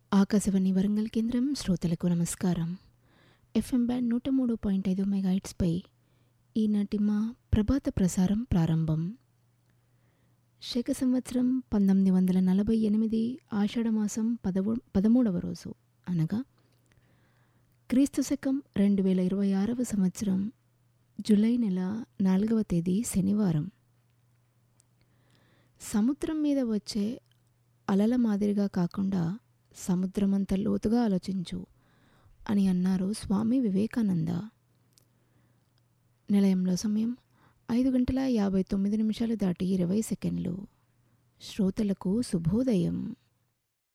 ఆకాశవాణి వరంగల్ కేంద్రం శ్రోతలకు నమస్కారం ఎఫ్ఎం బ్యాండ్ నూట మూడు పాయింట్ ఐదు మెగాయిట్స్పై ఈనాటి మా ప్రభాత ప్రసారం ప్రారంభం శక సంవత్సరం పంతొమ్మిది వందల నలభై ఎనిమిది ఆషాఢమాసం పదవు పదమూడవ రోజు అనగా క్రీస్తు శకం రెండు వేల ఇరవై ఆరవ సంవత్సరం జూలై నెల నాలుగవ తేదీ శనివారం సముద్రం మీద వచ్చే అలల మాదిరిగా కాకుండా సముద్రమంత లోతుగా ఆలోచించు అని అన్నారు స్వామి వివేకానంద నిలయంలో సమయం ఐదు గంటల యాభై తొమ్మిది నిమిషాలు దాటి ఇరవై సెకండ్లు శ్రోతలకు శుభోదయం